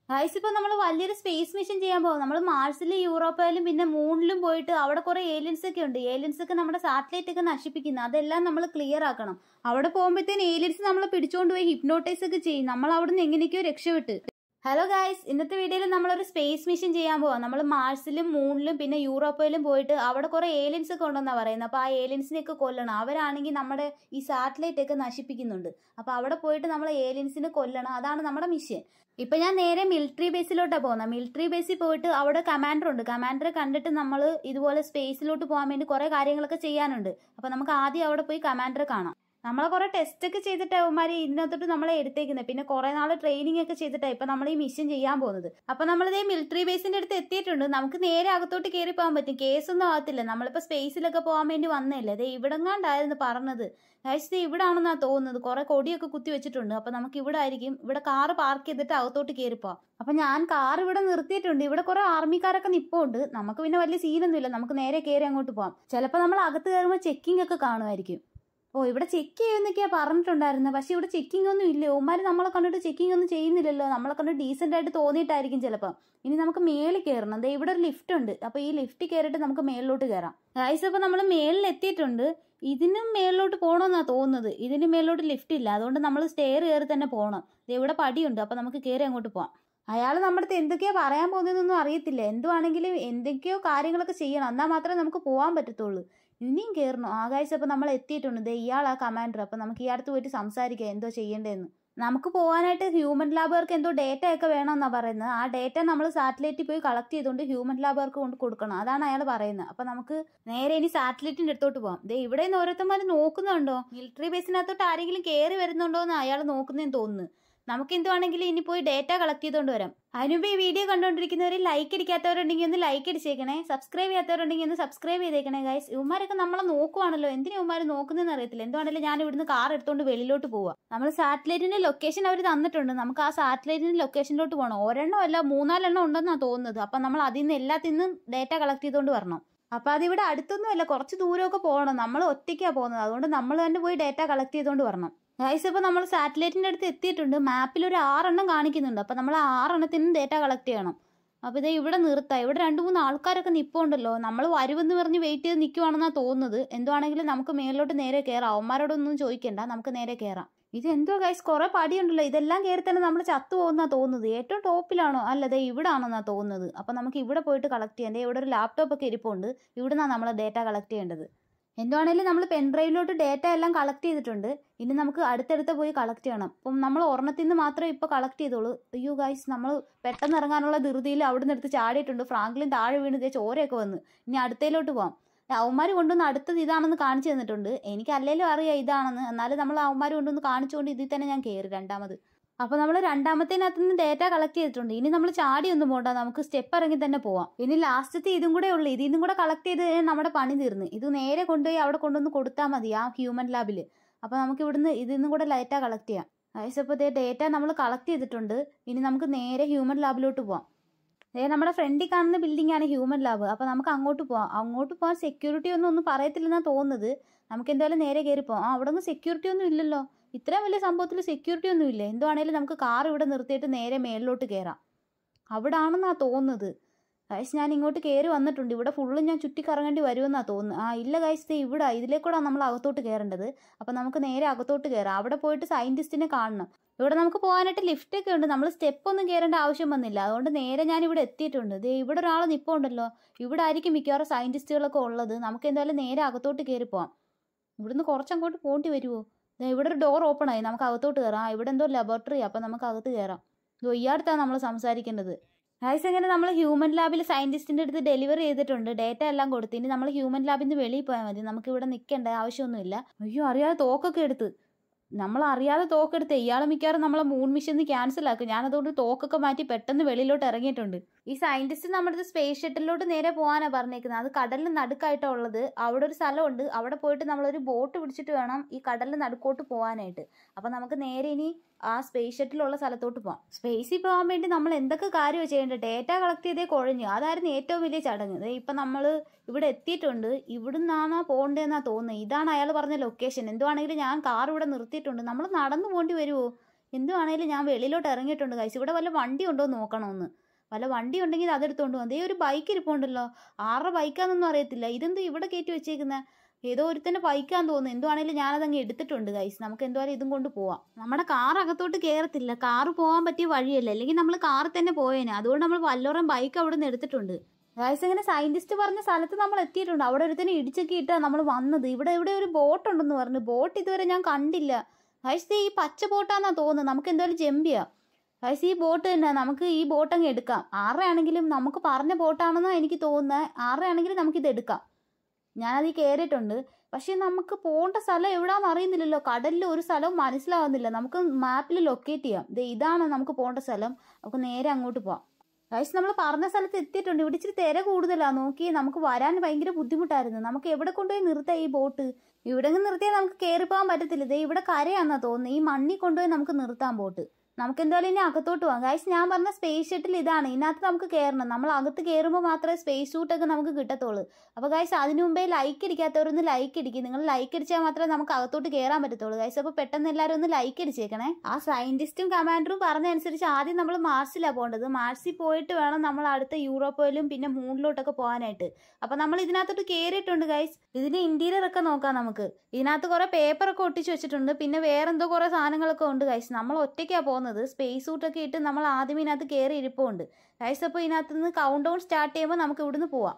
Guys ഇപ്പൊ നമ്മൾ വലിയൊരു സ്പേസ് മിഷൻ ചെയ്യാൻ പോകും നമ്മൾ മാർസിലും യൂറോപ്പിലും പിന്നെ മൂണിലും പോയിട്ട് അവിടെ കുറെ ഏലിയൻസ് ഒക്കെ ഉണ്ട് ഏലിയൻസ് ഒക്കെ നമ്മുടെ സാറ്റലൈറ്റ് ഒക്കെ നശിപ്പിക്കുന്നു അതെല്ലാം നമ്മൾ ക്ലിയർ ആക്കണം അവിടെ പോകുമ്പോഴത്തേന് ഏലിയൻസ് നമ്മളെ പിടിച്ചുകൊണ്ട് പോയി ഹിപ്നോട്ടൈസ് ഒക്കെ ചെയ്യും നമ്മൾ അവിടുന്ന് എങ്ങനെയൊക്കെയോ രക്ഷപ്പെട്ട് ഹലോ ഗായ്സ് ഇന്നത്തെ വീഡിയോയിൽ നമ്മളൊരു സ്പേസ് മിഷൻ ചെയ്യാൻ പോവാം നമ്മൾ മാർസിലും മൂണിലും പിന്നെ യൂറോപ്പിലും പോയിട്ട് അവിടെ കുറെ ഏലിയൻസ് ഒക്കെ ഉണ്ടെന്നാണ് പറയുന്നത് അപ്പോൾ ആ ഏലിയൻസിനെ ഒക്കെ കൊല്ലണം അവരാണെങ്കിൽ നമ്മുടെ ഈ സാറ്റലൈറ്റ് ഒക്കെ നശിപ്പിക്കുന്നുണ്ട് അപ്പോൾ അവിടെ പോയിട്ട് നമ്മൾ ഏലിയൻസിനെ കൊല്ലണം അതാണ് നമ്മുടെ മിഷൻ ഇപ്പൊ ഞാൻ നേരെ മിലിറ്ററി ബേസിലോട്ടാണ് പോകുന്നത് മിലിറ്ററി ബേസിൽ പോയിട്ട് അവിടെ കമാൻഡർ ഉണ്ട് കമാൻഡറെ കണ്ടിട്ട് നമ്മൾ ഇതുപോലെ സ്പേസിലോട്ട് പോകാൻ വേണ്ടി കുറെ കാര്യങ്ങളൊക്കെ ചെയ്യാനുണ്ട് അപ്പൊ നമുക്ക് ആദ്യം അവിടെ പോയി കമാൻഡറെ കാണാം നമ്മളെ കുറെ ടെസ്റ്റ് ഒക്കെ ചെയ്തിട്ട് അവന്മാര് ഇതിനകത്തോട്ട് നമ്മളെ എടുത്തേക്കുന്നത് പിന്നെ കുറെ നാള് ട്രെയിനിങ് ഒക്കെ ചെയ്തിട്ടാണ് ഇപ്പൊ നമ്മൾ ഈ മിഷൻ ചെയ്യാൻ പോകുന്നത് അപ്പൊ നമ്മളിതേ മിലിറ്ററി ബേസിന്റെ അടുത്ത് എത്തിയിട്ടുണ്ട് നമുക്ക് നേരെ അകത്തോട്ട് കയറി പോകാൻ പറ്റും കേസൊന്നും ആകത്തില്ല നമ്മളിപ്പോ സ്പേസിലൊക്കെ പോകാൻ വേണ്ടി വന്നതല്ലേ അതെ ഇവിടെങ്ങാണ്ടായിരുന്നു പറഞ്ഞത് ഗൈസ് ഇവിടെ ആണെന്നാ തോന്നുന്നത് കുറെ കൊടിയൊക്കെ കുത്തി വെച്ചിട്ടുണ്ട് അപ്പൊ നമുക്ക് ഇവിടെ ആയിരിക്കും ഇവിടെ കാറ് പാർക്ക് ചെയ്തിട്ട് അകത്തോട്ട് കയറി പോവാം അപ്പൊ ഞാൻ കാർ ഇവിടെ നിർത്തിയിട്ടുണ്ട് ഇവിടെ കുറെ ആർമിക്കാരൊക്കെ നിപ്പുണ്ട് നമുക്ക് പിന്നെ വലിയ സീനൊന്നുമില്ല നമുക്ക് നേരെ കയറി അങ്ങോട്ട് പോവാം ചിലപ്പോൾ നമ്മൾ അകത്ത് കയറുമ്പോൾ ചെക്കിംഗ് ഒക്കെ കാണുമായിരിക്കും ഓ ഇവിടെ ചെക്ക് ചെയ്യുന്നൊക്കെയാ പറഞ്ഞിട്ടുണ്ടായിരുന്നത് പക്ഷെ ഇവിടെ ചെക്കിംഗ് ഒന്നും ഇല്ല ഉമ്മാര് നമ്മളെ കണ്ടിട്ട് ചെക്കിംഗ് ഒന്നും ചെയ്യുന്നില്ലല്ലോ നമ്മളെ കണ്ടിട്ട് ഡീസെന്റ് ആയിട്ട് തോന്നിയിട്ടായിരിക്കും ചിലപ്പോൾ ഇനി നമുക്ക് മേളിൽ കയറണം ദേ ഇവിടെ ഒരു ലിഫ്റ്റ് ഉണ്ട് അപ്പൊ ഈ ലിഫ്റ്റ് കയറിയിട്ട് നമുക്ക് മേളിലോട്ട് കയറാം ഗൈസ് അപ്പൊ നമ്മൾ മേളിൽ എത്തിയിട്ടുണ്ട് ഇതിനും മേളിലോട്ട് പോകണമെന്നാ തോന്നുന്നത് ഇതിന് മേളിലോട്ട് ലിഫ്റ്റ് ഇല്ല അതുകൊണ്ട് നമ്മൾ സ്റ്റെയർ കയറി തന്നെ പോകണം ദേ ഇവിടെ പടിയുണ്ട് അപ്പൊ നമുക്ക് കയറി അങ്ങോട്ട് പോവാം അയാൾ നമ്മുടെ അടുത്ത് എന്തൊക്കെയാ പറയാൻ പോകുന്നതെന്നൊന്നും അറിയത്തില്ല എന്തുവാണെങ്കിലും എന്തൊക്കെയോ കാര്യങ്ങളൊക്കെ ചെയ്യണം എന്നാൽ മാത്രമേ നമുക്ക് പോകാൻ പറ്റത്തുള്ളൂ ഇനിയും കയറണം ആകാശ് അപ്പൊ നമ്മൾ എത്തിയിട്ടുണ്ട് ദേ ഇയാളാ കമാൻഡർ അപ്പൊ നമുക്ക് ഇയാളത്ത് പോയിട്ട് സംസാരിക്കാം എന്തോ ചെയ്യേണ്ടതെന്ന് നമുക്ക് പോകാനായിട്ട് ഹ്യൂമൻ ലാബുകാർക്ക് എന്തോ ഡേറ്റ ഒക്കെ വേണമെന്നാ പറയുന്നത് ആ ഡേറ്റ നമ്മൾ സാറ്റലൈറ്റിൽ പോയി കളക്ട് ചെയ്തുകൊണ്ട് ഹ്യൂമൻ ലാബുകാർക്ക് കൊണ്ട് കൊടുക്കണം അതാണ് അയാൾ പറയുന്നത് അപ്പൊ നമുക്ക് നേരെ ഇനി സാറ്റലൈറ്റിന്റെ അടുത്തോട്ട് പോകാം ദേ ഇവിടെ നിന്ന് ഓരോരുത്തന്മാർ നോക്കുന്നുണ്ടോ മിലിറ്ററി ബേസിനകത്തോട്ട് ആരെങ്കിലും കയറി വരുന്നുണ്ടോ എന്ന് അയാൾ നോക്കുന്നതെന്ന് തോന്നുന്നു നമുക്ക് എന്തുവാണെങ്കിലും ഇനി പോയി ഡേറ്റ കളക്ട് ചെയ്തുകൊണ്ട് വരാം അതിനുമ്പ് ഈ വീഡിയോ കണ്ടുകൊണ്ടിരിക്കുന്നവർ ലൈക്ക് അടിക്കാത്തവരുണ്ടെങ്കിൽ ഒന്ന് ലൈക്ക് അടിച്ചേക്കണേ സബ്സ്ക്രൈബ് ചെയ്യാത്തവരുണ്ടെങ്കിൽ ഒന്ന് സബ്സ്ക്രൈബ് ചെയ്തേക്കണേ ഗൈസ് ഇവന്മാരൊക്കെ നമ്മളെ നോക്കുവാണല്ലോ എന്തിനാ ഇവന്മാർ നോക്കുന്നതെന്ന് അറിയത്തില്ല എന്തുവാണെങ്കിലും ഞാൻ ഇവിടുന്ന് കാർ എടുത്തോണ്ട് വെളിയിലോട്ട് പോവാം നമ്മൾ സാറ്റലൈറ്റിന്റെ ലൊക്കേഷൻ അവർ തന്നിട്ടുണ്ട് നമുക്ക് ആ സാറ്റലൈറ്റിന്റെ ലൊക്കേഷനിലോട്ട് പോകണം ഒരെണ്ണം അല്ല മൂന്നാലെണ്ണം ഉണ്ടെന്നാണ് തോന്നുന്നത് അപ്പം നമ്മൾ അതിൽ നിന്ന് എല്ലാത്തിൽ ഡേറ്റ കളക്ട് ചെയ്തുകൊണ്ട് വരണം അപ്പൊ അതിവിടെ അടുത്തൊന്നും അല്ല കുറച്ച് ദൂരമൊക്കെ പോകണം നമ്മൾ ഒറ്റയ്ക്കാണ് പോകുന്നത് അതുകൊണ്ട് നമ്മൾ തന്നെ പോയി ഡേറ്റ കളക്ട് ചെയ്തുകൊണ്ട് വരണം ഗൈസ് ഇപ്പൊ നമ്മൾ സാറ്റലൈറ്റിന്റെ അടുത്ത് എത്തിയിട്ടുണ്ട് മാപ്പിൽ ഒരു ആറെണ്ണം കാണിക്കുന്നുണ്ട് അപ്പൊ നമ്മൾ ആ ആറെണ്ണത്തിനും ഡേറ്റ കളക്ട് ചെയ്യണം അപ്പൊ ഇത് ഇവിടെ നിർത്താം ഇവിടെ രണ്ട് മൂന്ന് ആൾക്കാരൊക്കെ നിപ്പുണ്ടല്ലോ നമ്മൾ വരുമെന്ന് പറഞ്ഞ് വെയിറ്റ് ചെയ്ത് നിൽക്കുവാണെന്നാ തോന്നുന്നത് എന്തുവാണെങ്കിലും നമുക്ക് മേളിലോട്ട് നേരെ കയറാം അവന്മാരോടൊന്നും ചോദിക്കണ്ട നമുക്ക് നേരെ കയറാം ഇത് എന്തോ ഗൈസ് കുറെ പടിയുണ്ടല്ലോ ഇതെല്ലാം കയറി തന്നെ നമ്മൾ ചത്തു പോകുന്നാ തോന്നുന്നത് ഏറ്റവും ടോപ്പിലാണോ അല്ലതെ ഇവിടെ ആണെന്നാ തോന്നുന്നത് അപ്പൊ നമുക്ക് ഇവിടെ പോയിട്ട് കളക്ട് ചെയ്യാം ദേ ഇവിടെ ഒരു ലാപ്ടോപ്പ് ഒക്കെ ഇരിപ്പുണ്ട് ഇവിടുന്നാണ് നമ്മൾ ഡേറ്റ കളക്ട് ചെയ്യേണ്ടത് എന്തുവാണേലും നമ്മൾ പെൻഡ്രൈവിലോട്ട് ഡേറ്റ എല്ലാം കളക്ട് ചെയ്തിട്ടുണ്ട് ഇനി നമുക്ക് അടുത്തടുത്ത് പോയി കളക്ട് ചെയ്യണം അപ്പം നമ്മൾ ഒരെണ്ണത്തിൽ നിന്ന് മാത്രമേ ഇപ്പോൾ കളക്ട് ചെയ്തോളൂ അയ്യോ ഗൈസ് നമ്മൾ പെട്ടെന്ന് ഇറങ്ങാനുള്ള ധൃതിയിൽ അവിടെ നിന്ന് എടുത്ത് ചാടിയിട്ടുണ്ട് ഫ്രാങ്ക്ലിൻ താഴെ വീണ് ദേ ചോരയൊക്കെ വന്ന് ഇനി അടുത്തയിലോട്ട് പോവാം അവന്മാർ കൊണ്ടുവന്ന് അടുത്തത് ഇതാണെന്ന് കാണിച്ചു തന്നിട്ടുണ്ട് എനിക്ക് അല്ലെങ്കിലും അറിയാം ഇതാണെന്ന് എന്നാലും നമ്മൾ അവന്മാർ കൊണ്ടുവന്ന് കാണിച്ചുകൊണ്ട് ഇതിൽ തന്നെ ഞാൻ കയറി രണ്ടാമത് അപ്പൊ നമ്മൾ രണ്ടാമത്തേനകത്ത് നിന്ന് ഡേറ്റ കളക്ട് ചെയ്തിട്ടുണ്ട് ഇനി നമ്മൾ ചാടി ഒന്നും പോണ്ട നമുക്ക് സ്റ്റെപ്പ് ഇറങ്ങി തന്നെ പോവാം ഇനി ലാസ്റ്റത്തെ ഇതും കൂടെ ഉള്ളു ഇതിൽ നിന്നും കൂടെ കളക്ട് ചെയ്ത് കഴിഞ്ഞാൽ നമ്മുടെ പണി തീർന്ന് ഇത് നേരെ കൊണ്ടുപോയി അവിടെ കൊണ്ടുവന്ന് കൊടുത്താൽ മതി ആ ഹ്യൂമൻ ലാബിൽ അപ്പൊ നമുക്ക് ഇവിടുന്ന് ഇതിൽ നിന്നും കൂടെ ഡേറ്റ കളക്ട് ചെയ്യാം അയച്ചപ്പോൾ ഡേറ്റ നമ്മൾ കളക്ട് ചെയ്തിട്ടുണ്ട് ഇനി നമുക്ക് നേരെ ഹ്യൂമൻ ലാബിലോട്ട് പോവാം ദേ നമ്മുടെ ഫ്രണ്ടിൽ കാണുന്ന ബിൽഡിംഗ് ആണ് ഹ്യൂമൻ ലാബ് അപ്പൊ നമുക്ക് അങ്ങോട്ട് പോവാം അങ്ങോട്ട് പോകാൻ സെക്യൂരിറ്റി ഒന്നും ഒന്നും പറയത്തില്ലെന്നാണ് തോന്നുന്നത് നമുക്ക് എന്തായാലും നേരെ കയറി പോവാം ആ അവിടെ ഒന്നും സെക്യൂരിറ്റി ഒന്നും ഇല്ലല്ലോ ഇത്രയും വലിയ സംഭവത്തിൽ സെക്യൂരിറ്റി ഒന്നും ഇല്ല എന്തുവാണേലും നമുക്ക് കാർ ഇവിടെ നിർത്തിയിട്ട് നേരെ മേളിലോട്ട് കയറാം അവിടെ ആണെന്നാ തോന്നുന്നത് ഗൈസ് ഞാൻ ഇങ്ങോട്ട് കയറി വന്നിട്ടുണ്ട് ഇവിടെ ഫുള്ള് ഞാൻ ചുറ്റി കറങ്ങേണ്ടി വരുമെന്നാ തോന്നുന്നത് ആ ഇല്ല ഗൈസ് ദേ ഇവിടെ ഇതിലേക്കൂടാണ് നമ്മൾ അകത്തോട്ട് കയറേണ്ടത് അപ്പം നമുക്ക് നേരെ അകത്തോട്ട് കയറാം അവിടെ പോയിട്ട് സയന്റിസ്റ്റിനെ കാണണം ഇവിടെ നമുക്ക് പോകാനായിട്ട് ലിഫ്റ്റ് ഒക്കെ ഉണ്ട് നമ്മൾ സ്റ്റെപ്പ് ഒന്നും കയറേണ്ട ആവശ്യം വന്നില്ല അതുകൊണ്ട് നേരെ ഞാൻ ഇവിടെ എത്തിയിട്ടുണ്ട് ദേ ഇവിടെ ഒരാൾ നിപ്പുണ്ടല്ലോ ഇവിടെ ആയിരിക്കും മിക്കവാറും സയന്റിസ്റ്റുകളൊക്കെ ഉള്ളത് നമുക്ക് എന്തായാലും നേരെ അകത്തോട്ട് കയറി പോവാം ഇവിടുന്ന് കുറച്ചങ്ങോട്ട് പോണ്ടി വരുമോ ദേ ഇവിടെ ഒരു ഡോർ ഓപ്പൺ ആയി നമുക്ക് അകത്തോട്ട് കയറാം ആ, ഇവിടെ എന്തോ ലബോറട്ടറി അപ്പം നമുക്ക് അകത്ത് കയറാം ഇതോ ഇയാടുത്താണ് നമ്മൾ സംസാരിക്കേണ്ടത് ഗൈസ് അങ്ങനെ നമ്മൾ ഹ്യൂമൻ ലാബിൽ സയന്റിസ്റ്റിന്റെ അടുത്ത് ഡെലിവറി ചെയ്തിട്ടുണ്ട് ഡേറ്റ എല്ലാം കൊടുത്ത് ഇനി നമ്മൾ ഹ്യൂമൻ ലാബിൽ നിന്ന് വെളിയിൽ പോയാൽ മതി നമുക്ക് ഇവിടെ നിൽക്കേണ്ട ആവശ്യമൊന്നുമില്ല അയ്യോ അറിയാതെ തോക്കൊക്കെ എടുത്ത് നമ്മൾ അറിയാതെ തോക്കെടുത്ത് ഇയാൾ മിക്കവാറും നമ്മളെ മൂൺ മിഷൻ ക്യാൻസൽ ആക്കും ഞാൻ അതുകൊണ്ട് തോക്കൊക്കെ മാറ്റി പെട്ടെന്ന് വെളിയിലോട്ട് ഇറങ്ങിയിട്ടുണ്ട് ഈ സയന്റിസ്റ്റ് നമ്മുടെ സ്പേസ് ഷട്ടിലോട്ട് നേരെ പോകാനാണ് പറഞ്ഞേക്കുന്നത് അത് കടലിന് നടുക്കായിട്ടാണ് ഉള്ളത് അവിടെ ഒരു സ്ഥലമുണ്ട് അവിടെ പോയിട്ട് നമ്മളൊരു ബോട്ട് പിടിച്ചിട്ട് വേണം ഈ കടലിന് നടുക്കോട്ട് പോകാനായിട്ട് അപ്പം നമുക്ക് നേരെ ഇനി ആ സ്പേസ് ഷട്ടിലുള്ള സ്ഥലത്തോട്ട് പോകാം സ്പേസിൽ പോകാൻ വേണ്ടി നമ്മൾ എന്തൊക്കെ കാര്യമാണ് ചെയ്യേണ്ടത് ഡേറ്റ കളക്ട് ചെയ്തേ കുഴഞ്ഞു അതായിരുന്നു ഏറ്റവും വലിയ ചടങ്ങ് ദേ ഇപ്പം നമ്മൾ ഇവിടെ എത്തിയിട്ടുണ്ട് ഇവിടുന്നാണോ പോകേണ്ടതെന്നാ തോന്നുന്നത് ഇതാണ് അയാൾ പറഞ്ഞ ലൊക്കേഷൻ എന്തുവാണെങ്കിലും ഞാൻ കാർ ഇവിടെ നിർത്തിയിട്ടുണ്ട് നമ്മൾ നടന്നു പോകേണ്ടി വരുമോ എന്തുവാണേലും ഞാൻ വെളിയിലോട്ട് ഇറങ്ങിയിട്ടുണ്ട് ഗൈസ് ഇവിടെ വല്ല വണ്ടി ഉണ്ടോ എന്ന് നോക്കണമെന്ന് വല്ല വണ്ടി ഉണ്ടെങ്കിൽ അതെടുത്തോണ്ട് പോകും അതേ ഒരു ബൈക്ക് ഇരിപ്പുണ്ടല്ലോ ആരുടെ ബൈക്കാന്നൊന്നും അറിയത്തില്ല ഇതെന്ത് ഇവിടെ കയറ്റി വെച്ചേക്കുന്നത് ഏതോ ഒരുത്തന്നെ ബൈക്കാന്ന് തോന്നുന്നു എന്തുവാണേലും ഞാനതങ്ങ് എടുത്തിട്ടുണ്ട് ഗൈസ് നമുക്ക് എന്തുവായാലും ഇതും കൊണ്ട് പോവാം നമ്മുടെ കാർ അകത്തോട്ട് കയറത്തില്ല കാറ് പോകാൻ പറ്റിയ വഴിയല്ല അല്ലെങ്കിൽ നമ്മൾ കാറിൽ തന്നെ പോയേനെ അതുകൊണ്ട് നമ്മൾ വല്ലോറും ബൈക്ക് അവിടെ നിന്ന് എടുത്തിട്ടുണ്ട് ഗൈസ് ഇങ്ങനെ സയന്റിസ്റ്റ് പറഞ്ഞ സ്ഥലത്ത് നമ്മൾ എത്തിയിട്ടുണ്ട് അവിടെ ഒരുത്തന്നെ ഇടിച്ചൊക്കെ ഇട്ടാ നമ്മൾ വന്നത് ഇവിടെ ഇവിടെ ഒരു ബോട്ട് ഉണ്ടെന്ന് പറഞ്ഞു ബോട്ട് ഇതുവരെ ഞാൻ കണ്ടില്ല ഗൈസ് ഈ പച്ച ബോട്ടാന്നാ തോന്നുന്നത് നമുക്ക് എന്തായാലും ജമ്പിയാ ഗൈസ് ഈ ബോട്ട് തന്നെ നമുക്ക് ഈ ബോട്ട് അങ്ങ് എടുക്കാം ആരുടെയാണെങ്കിലും നമുക്ക് പറഞ്ഞ ബോട്ടാണെന്നാണ് എനിക്ക് തോന്നുന്നത് ആരുടെയാണെങ്കിലും നമുക്കിത് എടുക്കാം ഞാനത് കയറിയിട്ടുണ്ട് പക്ഷേ നമുക്ക് പോകേണ്ട സ്ഥലം എവിടാന്ന് അറിയുന്നില്ലല്ലോ കടലിൽ ഒരു സ്ഥലവും മനസ്സിലാവുന്നില്ല നമുക്ക് മാപ്പിൽ ലൊക്കേറ്റ് ചെയ്യാം ദേ ഇതാണ് നമുക്ക് പോകേണ്ട സ്ഥലം നമുക്ക് നേരെ അങ്ങോട്ട് പോവാം ഗൈസ് നമ്മൾ പറഞ്ഞ സ്ഥലത്ത് എത്തിയിട്ടുണ്ട് ഇവിടെ ഇച്ചിരി തിര കൂടുതലാണ് നോക്കി നമുക്ക് വരാൻ ഭയങ്കര ബുദ്ധിമുട്ടായിരുന്നു നമുക്ക് എവിടെ കൊണ്ടുപോയി നിർത്താം ഈ ബോട്ട് ഇവിടെ നിർത്തിയാൽ നമുക്ക് കയറി പോകാൻ പറ്റത്തില്ല ദേ ഇവിടെ കരയാന്നാ തോന്നുന്നത് ഈ മണ്ണിൽ കൊണ്ടുപോയി നമുക്ക് നിർത്താം ബോട്ട് നമുക്ക് എന്തായാലും ഇനി അകത്തോട്ട് പോകാം ഗൈസ് ഞാൻ പറഞ്ഞ സ്പേസ് ഷട്ടിൽ ഇതാണ് ഇതിനകത്ത് നമുക്ക് കയറണം നമ്മൾ അകത്ത് കയറുമ്പോൾ മാത്രമേ സ്പേസ് സൂട്ടൊക്കെ നമുക്ക് കിട്ടത്തുള്ളൂ അപ്പോൾ ഗൈസ് അതിനു മുമ്പേ ലൈക്ക് അടിക്കാത്തവരൊന്ന് ലൈക്ക് അടിക്കും നിങ്ങൾ ലൈക്ക് അടിച്ചാൽ മാത്രമേ നമുക്ക് അകത്തോട്ട് കയറാൻ പറ്റത്തുള്ളൂ ഗൈസ് അപ്പോൾ പെട്ടെന്ന് എല്ലാവരും ഒന്ന് ലൈക്ക് അടിച്ചേക്കണേ ആ സയന്റിസ്റ്റും കമാൻഡറും പറഞ്ഞ അനുസരിച്ച് ആദ്യം നമ്മൾ മാർസിലാണ് പോകേണ്ടത് മാർസിൽ പോയിട്ട് വേണം നമ്മൾ അടുത്ത യൂറോപ്പിലും പിന്നെ മൂണിലോട്ടൊക്കെ പോകാനായിട്ട് അപ്പോൾ നമ്മൾ ഇതിനകത്തോട്ട് കയറിയിട്ടുണ്ട് ഗൈസ് ഇതിന്റെ ഇന്റീരിയർ ഒക്കെ നോക്കാം നമുക്ക് ഇതിനകത്ത് കുറെ പേപ്പറൊക്കെ ഒട്ടിച്ച് വെച്ചിട്ടുണ്ട് പിന്നെ വേറെ എന്തോ കുറെ സാധനങ്ങളൊക്കെ ഉണ്ട് ഗൈസ് നമ്മൾ ഒറ്റയ്ക്കാണ് പോകുന്നത് സ്പേസ് സൂട്ടൊക്കെ ഇട്ട് നമ്മൾ ആദ്യം ഇതിനകത്ത് കയറി ഇരിപ്പുണ്ട് ഗൈസ് അപ്പോൾ ഇതിനകത്ത് നിന്ന് കൗണ്ട് ഡൗൺ സ്റ്റാർട്ട് ചെയ്യുമ്പോൾ നമുക്ക് ഇവിടുന്ന് പോവാം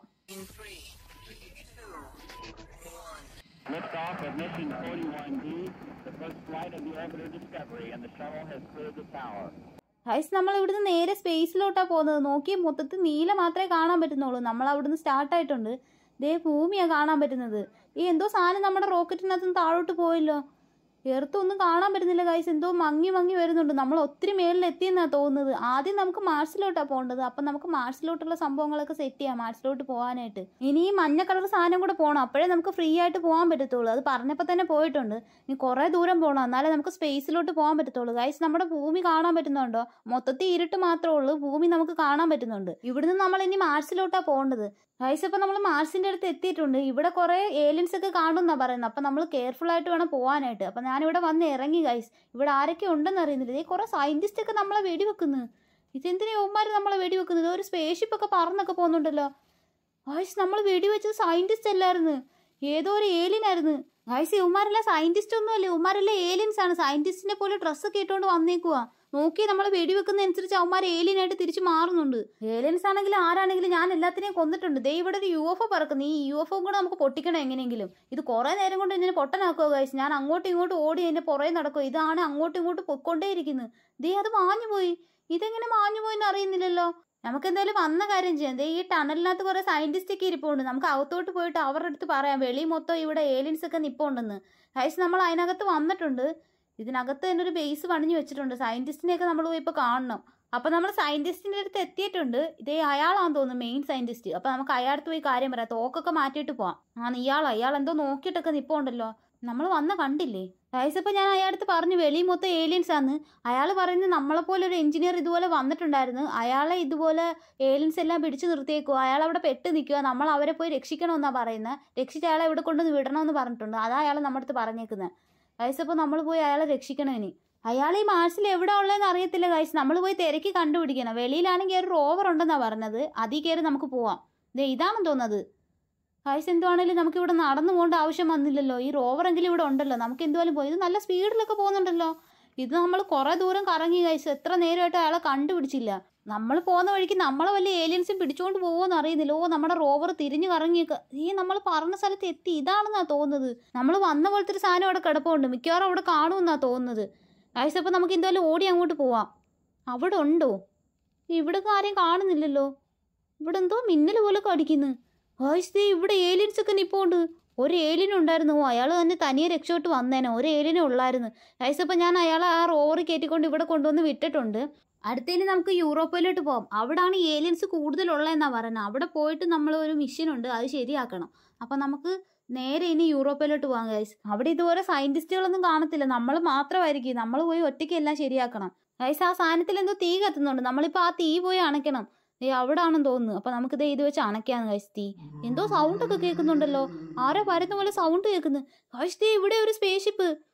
Liftoff of mission 41D, the first flight of the orbiter Discovery, and the shuttle has cleared the tower. Guys നമ്മൾ ഇവിടുന്ന് നേരെ സ്പേസിലോട്ടാണ് പോകുന്നത് നോക്കി മൊത്തത്തിൽ നീല മാത്രമേ കാണാൻ പറ്റുന്നുള്ളൂ നമ്മൾ അവിടുന്ന് സ്റ്റാർട്ടായിട്ടുണ്ട് ദേ ഭൂമിയാണ് കാണാൻ പറ്റുന്നത് ഈ എന്തോ സാധനം നമ്മുടെ റോക്കറ്റിനകത്ത് നിന്ന് താഴോട്ട് പോയല്ലോ എർത്തൊന്നും കാണാൻ പറ്റുന്നില്ല ഗൈസ് എന്തോ മങ്ങി മങ്ങി വരുന്നുണ്ട് നമ്മൾ ഒത്തിരി മേളിൽ എത്തിയെന്നാണ് തോന്നുന്നത് ആദ്യം നമുക്ക് മാർസിലോട്ടാണ് പോകേണ്ടത് അപ്പം നമുക്ക് മാർസിലോട്ടുള്ള സംഭവങ്ങളൊക്കെ സെറ്റ് ചെയ്യാം മാർസിലോട്ട് പോകാനായിട്ട് ഇനി ഈ മഞ്ഞ കളർ സാധനം കൂടെ പോകണം അപ്പോഴേ നമുക്ക് ഫ്രീ ആയിട്ട് പോകാൻ പറ്റത്തുള്ളൂ അത് പറഞ്ഞപ്പോൾ തന്നെ പോയിട്ടുണ്ട് ഇനി കുറേ ദൂരം പോകണം എന്നാലേ നമുക്ക് സ്പേസിലോട്ട് പോകാൻ പറ്റത്തുള്ളൂ ഗൈസ് നമ്മുടെ ഭൂമി കാണാൻ പറ്റുന്നുണ്ടോ മൊത്തത്തിൽ ഇരുട്ട് മാത്രമേ ഉള്ളൂ ഭൂമി നമുക്ക് കാണാൻ പറ്റുന്നുണ്ട് ഇവിടുന്ന് നമ്മൾ ഇനി മാർസിലോട്ടാണ് പോകേണ്ടത് ഗൈസ് ഇപ്പം നമ്മൾ മാർസിന്റെ അടുത്ത് എത്തിയിട്ടുണ്ട് ഇവിടെ കുറേ ഏലിയൻസ് ഒക്കെ കാണുമെന്നാ പറയുന്നത് അപ്പം നമ്മൾ കെയർഫുൾ ആയിട്ട് വേണം പോകാനായിട്ട് അപ്പം ഞാനിവിടെ വന്ന് ഇറങ്ങി ഗൈസ് ഇവിടെ ആരൊക്കെ ഉണ്ടെന്ന് അറിയുന്നില്ല ഈ കുറേ സയന്റിസ്റ്റ് ഒക്കെ നമ്മളെ വെടിവെക്കുന്നു ഇതെന്തിനാ യവന്മാർ നമ്മളെ വെടിവെക്കുന്നത് ഒരു സ്പേസ്ഷിപ്പ് ഒക്കെ പറന്നൊക്കെ പോകുന്നുണ്ടല്ലോ ഗൈസ് നമ്മൾ വെടിവെച്ചത് സയന്റിസ്റ്റ് അല്ലായിരുന്നു ഏതോ ഒരു ഏലിയൻ ആയിരുന്നു ഗൈസ് ഇവന്മാരെല്ലാം സയന്റിസ്റ്റ് ഒന്നും അല്ല ഇവന്മാരെല്ലാം ഏലിയൻസ് ആണ് സയന്റിസ്റ്റിനെ പോലെ ഡ്രസ്സൊക്കെ ഇട്ടുകൊണ്ട് വന്നേക്കുവാ നോക്കി നമ്മൾ വെടിവെക്കുന്ന അനുസരിച്ച് അവന്മാർ ഏലിയനായിട്ട് തിരിച്ച് മാറുന്നുണ്ട് ഏലിയൻസ് ആണെങ്കിലും ആരാണെങ്കിലും ഞാൻ എല്ലാത്തിനെയും കൊന്നിട്ടുണ്ട് ദേ ഇവിടെ ഒരു യു എഫ് ഒ പറക്കുന്നു ഈ യു എഫ് ഒ കൂടെ നമുക്ക് പൊട്ടിക്കണം എങ്ങനെയെങ്കിലും ഇത് കുറേ നേരം കൊണ്ട് ഇതിനെ പൊട്ടനാക്കുക ഗൈസ് ഞാൻ അങ്ങോട്ടും ഇങ്ങോട്ടും ഓടി അതിന്റെ പുറകെ നടക്കുക ഇതാണ് അങ്ങോട്ടും ഇങ്ങോട്ടും പൊയ്ക്കൊണ്ടേയിരിക്കുന്നത് ദേ അത് മാഞ്ഞു പോയി ഇതെങ്ങനെ മാഞ്ഞു പോയി എന്ന് അറിയുന്നില്ലല്ലോ നമുക്ക് എന്തായാലും വന്ന കാര്യം ചെയ്യാം ദേ ഈ ടണലിനകത്ത് കുറെ സയന്റിസ്റ്റ് ഒക്കെ ഇരിപ്പുണ്ട് നമുക്ക് അകത്തോട്ട് പോയിട്ട് അവരുടെ അടുത്ത് പറയാം വെളി മൊത്തം ഇവിടെ ഏലിയൻസ് ഒക്കെ നിപ്പുണ്ടെന്ന് ഗൈസ് നമ്മൾ അതിനകത്ത് വന്നിട്ടുണ്ട് ഇതിനകത്ത് തന്നെ ഒരു ബേസ് പണിഞ്ഞു വെച്ചിട്ടുണ്ട് സയന്റിസ്റ്റിനെയൊക്കെ നമ്മൾ പോയി ഇപ്പോൾ കാണണം അപ്പോൾ നമ്മൾ സയന്റിസ്റ്റിൻ്റെ അടുത്ത് എത്തിയിട്ടുണ്ട് ഇതേ അയാളാന്ന് തോന്നുന്നു മെയിൻ സയന്റിസ്റ്റ് അപ്പോൾ നമുക്ക് അയാളടുത്ത് പോയി കാര്യം പറയാം തോക്കൊക്കെ മാറ്റിയിട്ട് പോവാം ആ ഇയാളാ ഇയാൾ എന്തോ നോക്കിയിട്ടൊക്കെ നിപ്പുണ്ടല്ലോ നമ്മൾ വന്ന കണ്ടില്ലേ ഗൈസ് അപ്പോൾ ഞാൻ അയാളടുത്ത് പറഞ്ഞു വെളി മൊത്തം ഏലിയൻസ് ആണ് അയാൾ പറയുന്നത് നമ്മളെപ്പോലെ ഒരു എഞ്ചിനീയർ ഇതുപോലെ വന്നിട്ടുണ്ടായിരുന്നു അയാളെ ഇതുപോലെ ഏലിയൻസ് എല്ലാം പിടിച്ചു നിർത്തിയേക്കുക അയാൾ അവിടെ പെട്ട് നിൽക്കുക നമ്മൾ അവരെ പോയി രക്ഷിക്കണമെന്നാണ് പറയുന്നത് രക്ഷിച്ച് അയാളെ ഇവിടെ കൊണ്ടുവന്ന് വിടണമെന്ന് പറഞ്ഞിട്ടുണ്ട് അതാ അയാൾ നമ്മുടെ അടുത്ത് പറഞ്ഞേക്കുന്നത് ഗൈസ് അപ്പോൾ നമ്മൾ പോയി അയാളെ രക്ഷിക്കണം ഇനി അയാൾ ഈ മാർസിൽ എവിടെ ഉള്ളതെന്ന് അറിയത്തില്ല ഗൈസ് നമ്മൾ പോയി തിരക്കി കണ്ടുപിടിക്കണം വെളിയിലാണെങ്കിൽ ഒരു റോവർ ഉണ്ടെന്നാണ് പറഞ്ഞത് അതിൽ കയറി നമുക്ക് പോവാം ദേ ഇതാണെന്ന് തോന്നുന്നത് ഗൈസ് എന്തുവാണെങ്കിലും നമുക്ക് ഇവിടെ നടന്നു പോകേണ്ട ആവശ്യം വന്നില്ലല്ലോ ഈ റോവറെങ്കിലും ഇവിടെ ഉണ്ടല്ലോ നമുക്ക് എന്തുവാലും പോയി ഇത് നല്ല സ്പീഡിലൊക്കെ പോകുന്നുണ്ടല്ലോ ഇത് നമ്മൾ കുറേ ദൂരം കറങ്ങി ഗൈസ് എത്ര നേരമായിട്ട് അയാളെ കണ്ടുപിടിച്ചില്ല നമ്മൾ പോകുന്ന വഴിക്ക് നമ്മളെ വലിയ ഏലിയൻസും പിടിച്ചുകൊണ്ട് പോകുമെന്ന് അറിയുന്നില്ല ഓ നമ്മുടെ റോവർ തിരിഞ്ഞു കറങ്ങിയൊക്കെ ഈ നമ്മൾ പറഞ്ഞ സ്ഥലത്ത് എത്തി ഇതാണെന്നാ തോന്നുന്നത് നമ്മൾ വന്ന പോലത്തെ ഒരു സാധനം അവിടെ കിടപ്പുണ്ട് മിക്കവാറും അവിടെ കാണുമെന്നാ തോന്നുന്നത് ഗൈസ് അപ്പോൾ നമുക്ക് എന്തായാലും ഓടി അങ്ങോട്ട് പോവാം അവിടെ ഉണ്ടോ ഇവിടെ ആരെയും കാണുന്നില്ലല്ലോ ഇവിടെ എന്തോ മിന്നൽ പോലെ കടിക്കുന്നു ഗൈസ് ദേ ഇവിടെ ഏലിയൻസ് ഒക്കെ നിപ്പോണ്ട് ഒരു ഏലിയൻ ഉണ്ടായിരുന്നു ഓ അയാൾ തന്നെ തനിയെ രക്ഷപ്പെട്ട് വന്നേനെ ഒരു ഏലിയനെ ഉള്ളായിരുന്നു ഗൈസ് അപ്പോൾ ഞാൻ അയാളെ ആ റോവർ കയറ്റിക്കൊണ്ട് ഇവിടെ കൊണ്ടുവന്ന് വിട്ടിട്ടുണ്ട് അടുത്തതിന് നമുക്ക് യൂറോപ്പിലോട്ട് പോകാം അവിടാണ് ഏലിയൻസ് കൂടുതലുള്ളതെന്നാണ് പറയുന്നത് അവിടെ പോയിട്ട് നമ്മൾ ഒരു മിഷൻ ഉണ്ട് അത് ശരിയാക്കണം അപ്പം നമുക്ക് നേരെ ഇനി യൂറോപ്പിലോട്ട് പോകാം ഗൈസ് അവിടെ ഇതുപോലെ സയന്റിസ്റ്റുകളൊന്നും കാണത്തില്ല നമ്മൾ മാത്രമായിരിക്കും നമ്മൾ പോയി ഒറ്റയ്ക്ക് എല്ലാം ശരിയാക്കണം ഗൈസ് ആ സാധനത്തിൽ എന്തോ തീ കത്തുന്നുണ്ട് നമ്മളിപ്പോൾ ആ തീ പോയി അണയ്ക്കണം ഏ അവിടെ ആണെന്ന് തോന്നുന്നു അപ്പം നമുക്ക് ദേ ഇത് വെച്ച് അണയ്ക്കാന്ന് ഗൈസ് തീ എന്തോ സൗണ്ട് ഒക്കെ കേൾക്കുന്നുണ്ടല്ലോ ആരോ പരന്ന പോലെ സൗണ്ട് കേൾക്കുന്നു ഗൈസ് ദേ ഇവിടെ ഒരു സ്പേസ്ഷിപ്പ്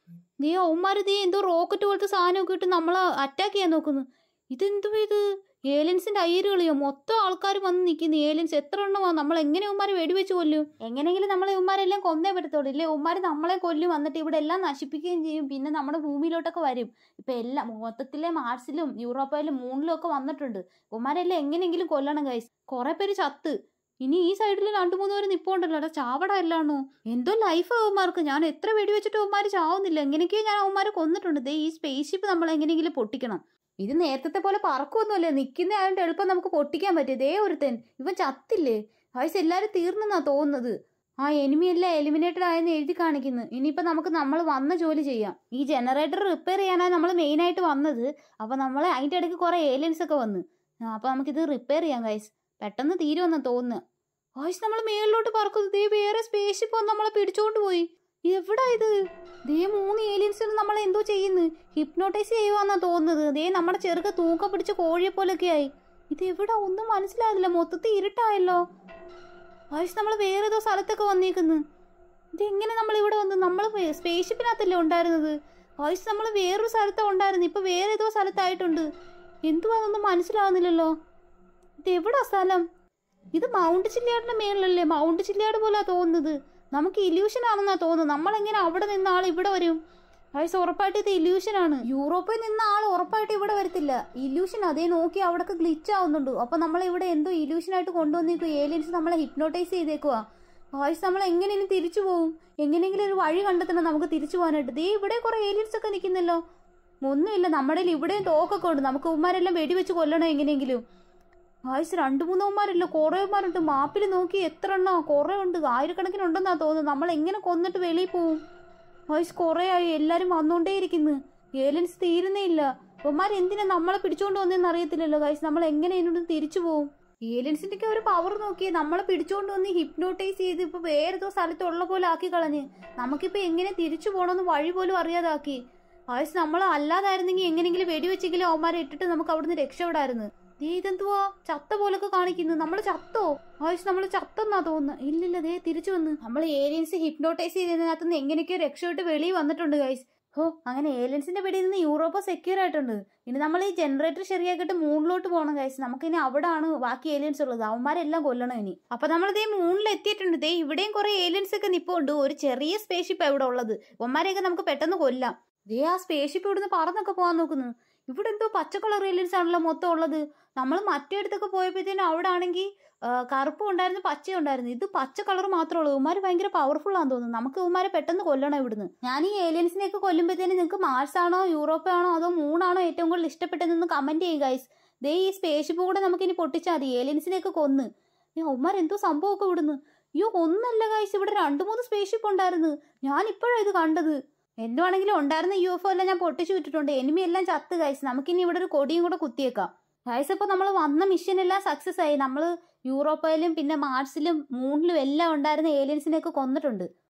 നീ അവന്മാര് നീ എന്തോ റോക്കറ്റ് പോലത്തെ സാധനമൊക്കെ ഇട്ട് നമ്മളെ അറ്റാക്ക് ചെയ്യാൻ നോക്കുന്നു ഇതെന്തോ ഇത് ഏലിയൻസിന്റെ അയ്യര് കളിയോ മൊത്തം ആൾക്കാർ വന്ന് നിൽക്കുന്നു ഏലിയൻസ് എത്ര എണ്ണമാ നമ്മൾ എങ്ങനെ ഉമ്മാരെ വെടിവെച്ച് കൊല്ലും എങ്ങനെയെങ്കിലും നമ്മളെ ഉമ്മാരെല്ലാം കൊന്നേ പറ്റത്തുള്ളൂ ഇല്ലേ ഉമ്മാര് നമ്മളെ കൊല്ലും വന്നിട്ട് ഇവിടെ എല്ലാം നശിപ്പിക്കുകയും ചെയ്യും പിന്നെ നമ്മുടെ ഭൂമിയിലോട്ടൊക്കെ വരും ഇപ്പൊ എല്ലാം മൊത്തത്തിലെ മാർസിലും യൂറോപ്പയിലും മൂണിലും ഒക്കെ വന്നിട്ടുണ്ട് ഉമ്മാരെല്ലാം എങ്ങനെയെങ്കിലും കൊല്ലണം ഗൈസ് കുറെ പേര് ചത്ത് ഇനി ഈ സൈഡിൽ രണ്ടു മൂന്ന് പേര് നിപ്പോണ്ടല്ലോ അവിടെ ചാവട അല്ലാണോ എന്തോ ലൈഫ് അവന്മാർക്ക് ഞാൻ എത്ര വെടിവെച്ചിട്ട് അവന്മാര് ചാവുന്നില്ല എങ്ങനെയൊക്കെയോ ഞാൻ അവന്മാരെ കൊന്നിട്ടുണ്ട് ദേ ഈ സ്പേസ് ഷിപ്പ് നമ്മൾ എങ്ങനെയെങ്കിലും പൊട്ടിക്കണം ഇത് നേരത്തെ പോലെ പറക്കൊന്നുമല്ല നിൽക്കുന്ന ആയതുകൊണ്ട് എളുപ്പം നമുക്ക് പൊട്ടിക്കാൻ പറ്റും ദേ ഒരുത്തൻ ഇവൻ ചത്തില്ലേ വയസ്സ് എല്ലാരും തീർന്നെന്നാ തോന്നുന്നത് ആ എനിമി എല്ലാം എലിമിനേറ്റഡ് ആയെന്ന് എഴുതി കാണിക്കുന്നു ഇനിയിപ്പോ നമുക്ക് നമ്മൾ വന്ന ജോലി ചെയ്യാം ഈ ജനറേറ്റർ റിപ്പയർ ചെയ്യാനാണ് നമ്മൾ മെയിൻ ആയിട്ട് വന്നത് അപ്പൊ നമ്മളെ അതിന്റെ ഇടയ്ക്ക് കുറെ ഏലിയൻസ് ഒക്കെ വന്ന് ആ, അപ്പൊ നമുക്കിത് റിപ്പയർ ചെയ്യാം ഗൈസ് പെട്ടെന്ന് തീരുമെന്നാ തോന്നുന്നു വയസ്സ് നമ്മൾ മേളിലോട്ട് പറക്കുന്നു ദേ വേറെ സ്പേസ് ഷിപ്പ് വന്ന് നമ്മളെ പിടിച്ചോണ്ട് പോയി എവിടാ ഇത് ദേ മൂന്ന് ഏലിയൻസിൽ നമ്മളെ എന്തോ ചെയ്യുന്നു ഹിപ്നോട്ടൈസ് ചെയ്യുവാന്നാ തോന്നുന്നത് ദേ നമ്മുടെ ചെറുക്ക തൂക്കം പിടിച്ച കോഴിയെ പോലൊക്കെ ആയി ഇത് എവിടാ ഒന്നും മനസ്സിലാകില്ല മൊത്തത്തിൽ ഇരുട്ടായല്ലോ വയസ്സ് നമ്മൾ വേറെ ഏതോ സ്ഥലത്തൊക്കെ വന്നേക്കുന്നു ഇതെങ്ങനെ നമ്മൾ ഇവിടെ വന്നു നമ്മൾ സ്പേസ് ഷിപ്പിനകത്തല്ലേ ഉണ്ടായിരുന്നത് വയസ്സ് നമ്മൾ വേറൊരു സ്ഥലത്താണ് ഉണ്ടായിരുന്നു ഇപ്പൊ വേറെ ഏതോ സ്ഥലത്തായിട്ടുണ്ട് എന്തുവാ അതൊന്നും മനസ്സിലാവുന്നില്ലല്ലോ ഇത് എവിടാ സ്ഥലം ഇത് മൗണ്ട് ചില്ലയാടിന്റെ മേളിലല്ലേ മൗണ്ട് ചില്ലയാട് പോലാ തോന്നുന്നത് നമുക്ക് ഇല്യൂഷൻ ആണെന്നാ തോന്നുന്നത് നമ്മളെങ്ങനെ അവിടെ നിന്ന ആൾ ഇവിടെ വരും വയസ്സ് ഉറപ്പായിട്ട് ഇത് ഇല്യൂഷൻ ആണ് യൂറോപ്പിൽ നിന്ന ആൾ ഉറപ്പായിട്ട് ഇവിടെ വരത്തില്ല ഇല്യൂഷൻ അതേ നോക്കി അവിടൊക്കെ ഗ്ലിച്ച് ആവുന്നുണ്ട് അപ്പൊ നമ്മളെ ഇവിടെ എന്തോ ഇല്യൂഷൻ ആയിട്ട് കൊണ്ടുവന്നേക്കും ഏലിയൻസ് നമ്മളെ ഹിപ്നോട്ടൈസ് ചെയ്തേക്കുവാ വയസ്സ് നമ്മൾ എങ്ങനെ ഇനി തിരിച്ചു പോകും എങ്ങനെയെങ്കിലും ഒരു വഴി കണ്ടെത്തണം നമുക്ക് തിരിച്ചു പോകാനായിട്ട് ദേ ഇവിടെ കുറെ ഏലിയൻസ് ഒക്കെ നിൽക്കുന്നല്ലോ ഒന്നുമില്ല നമ്മുടെ കയ്യിൽ ഇവിടെയും തോക്കൊക്കെ ഉണ്ട് നമുക്ക് ഉമ്മാരെല്ലാം വെടിവെച്ച് കൊല്ലണം എങ്ങനെയെങ്കിലും ആയുസ് രണ്ടു മൂന്ന് ഉമ്മാരില്ല കുറേ ഉമ്മാരുണ്ട് മാപ്പിൽ നോക്കി എത്ര എണ്ണ കുറേ ഉണ്ട് ആയിരക്കണക്കിന് ഉണ്ടെന്നാ തോന്നുന്നത് നമ്മൾ എങ്ങനെ കൊന്നിട്ട് വെളിയിൽ പോവും ആയുസ് കുറേ ആയി എല്ലാരും വന്നുകൊണ്ടേയിരിക്കുന്നു ഏലൻസ് തീരുന്നേ ഇല്ല ഉമ്മാർ എന്തിനാ നമ്മളെ പിടിച്ചോണ്ട് വന്നതെന്ന് അറിയത്തില്ലല്ലോ ഗൈസ് നമ്മൾ എങ്ങനെ ഇതിനോട് തിരിച്ചു പോവും ഏലിയൻസിന്റെ ഒക്കെ ഒരു പവർ നോക്കി നമ്മളെ പിടിച്ചോണ്ട് വന്ന് ഹിപ്നോട്ടൈസ് ചെയ്ത് ഇപ്പൊ വേറെ ഏതോ സ്ഥലത്തുള്ള പോലെ ആക്കി കളഞ്ഞ് നമുക്കിപ്പോ എങ്ങനെ തിരിച്ചു പോകണമെന്ന് വഴി പോലും അറിയാതാക്കി ആയുസ് നമ്മൾ അല്ലാതായിരുന്നെങ്കിൽ എങ്ങനെയെങ്കിലും വെടിവെച്ചെങ്കിലും അവന്മാരെ ഇട്ടിട്ട് നമുക്ക് അവിടുന്ന് രക്ഷപ്പെടായിരുന്നു ദേ ഇതെന്തുവാ ചത്ത പോലൊക്കെ കാണിക്കുന്നു നമ്മൾ ചത്തോ ആയുസ് നമ്മൾ ചത്തെന്നാ തോന്നുന്നു ഇല്ലില്ല ദേ തിരിച്ചു വന്ന് നമ്മൾ ഏലിയൻസ് ഹിപ്നോട്ടൈസ് ചെയ്തതിനകത്ത് നിന്ന് എങ്ങനെയൊക്കെയോ രക്ഷപ്പെട്ട് വെളിയിൽ വന്നിട്ടുണ്ട് ഗൈസ് ഹോ അങ്ങനെ ഏലിയൻസിന്റെ പിടിയിൽ നിന്ന് യൂറോപ്പ് സെക്യൂർ ആയിട്ടുണ്ട് ഇനി നമ്മൾ ഈ ജനറേറ്റർ ശരിയാക്കിയിട്ട് മൂണിലോട്ട് പോകണം ഗൈസ് നമുക്ക് ഇനി അവിടാണ് ബാക്കി ഏലിയൻസ് ഉള്ളത് അവന്മാരെല്ലാം കൊല്ലണം ഇനി അപ്പൊ നമ്മൾ ദേ മൂണിൽ എത്തിയിട്ടുണ്ട് ദേ ഇവിടെയും കുറെ ഏലിയൻസ് ഒക്കെ നിപ്പുണ്ട് ഒരു ചെറിയ സ്പേസ്ഷിപ്പ് ഇവിടെ ഉള്ളത് അവന്മാരെയൊക്കെ നമുക്ക് പെട്ടെന്ന് കൊല്ലാം ദേ ആ സ്പേസ്ഷിപ്പ് ഇവിടുന്ന് പറന്നൊക്കെ പോകാൻ നോക്കുന്നു ഇവിടെ എന്തോ പച്ച കളർ ഏലിയൻസ് ആണല്ലോ മൊത്തം ഉള്ളത് നമ്മൾ മറ്റേടത്തൊക്കെ പോയപ്പോഴത്തേനും അവിടെ ആണെങ്കിൽ കറുപ്പും ഉണ്ടായിരുന്നു പച്ചയും ഉണ്ടായിരുന്നു ഇത് പച്ച കളർ മാത്രമേ ഉള്ളൂ ഉമാര് ഭയങ്കര പവർഫുൾ ആണെന്ന് തോന്നുന്നു നമുക്ക് ഉമാരെ പെട്ടെന്ന് കൊല്ലണം ഇവിടുന്ന് ഞാൻ ഈ ഏലിയൻസിനെയൊക്കെ കൊല്ലുമ്പോഴത്തേനും നിങ്ങൾക്ക് മാർസ് ആണോ യൂറോപ്പ് ആണോ അതോ മൂണാണോ ഏറ്റവും കൂടുതൽ ഇഷ്ടപ്പെട്ടതെന്ന് കമന്റ് ചെയ്യും ഗൈസ് ദേ ഈ സ്പേസ്ഷിപ്പ് കൂടെ നമുക്ക് ഇനി പൊട്ടിച്ചാൽ മതി ഏലിയൻസിനെയൊക്കെ കൊന്ന് ഈ ഉമാർ എന്തോ സംഭവമൊക്കെ ഇവിടുന്ന് അയ്യോ ഒന്നല്ല ഗൈസ് ഇവിടെ രണ്ട് മൂന്ന് സ്പേസ്ഷിപ്പ് ഉണ്ടായിരുന്നു ഞാൻ ഇപ്പോഴാണ് ഇത് കണ്ടത് എന്തുവാണെങ്കിലും ഉണ്ടായിരുന്ന യു എഫ് എല്ലാം ഞാൻ പൊട്ടിച്ചു വിട്ടിട്ടുണ്ട് എനിമി എല്ലാം ചത്ത് ഗൈസ് നമുക്കിനി ഇവിടെ ഒരു കൊടിയും കൂടെ കുത്തിയേക്കാം ഗൈസ് ഇപ്പോൾ നമ്മൾ വന്ന മിഷൻ എല്ലാം സക്സസ് ആയി നമ്മൾ യൂറോപ്പയിലും പിന്നെ മാർസിലും മൂണിലും എല്ലാം ഉണ്ടായിരുന്ന ഏലിയൻസിനെയൊക്കെ കൊന്നിട്ടുണ്ട്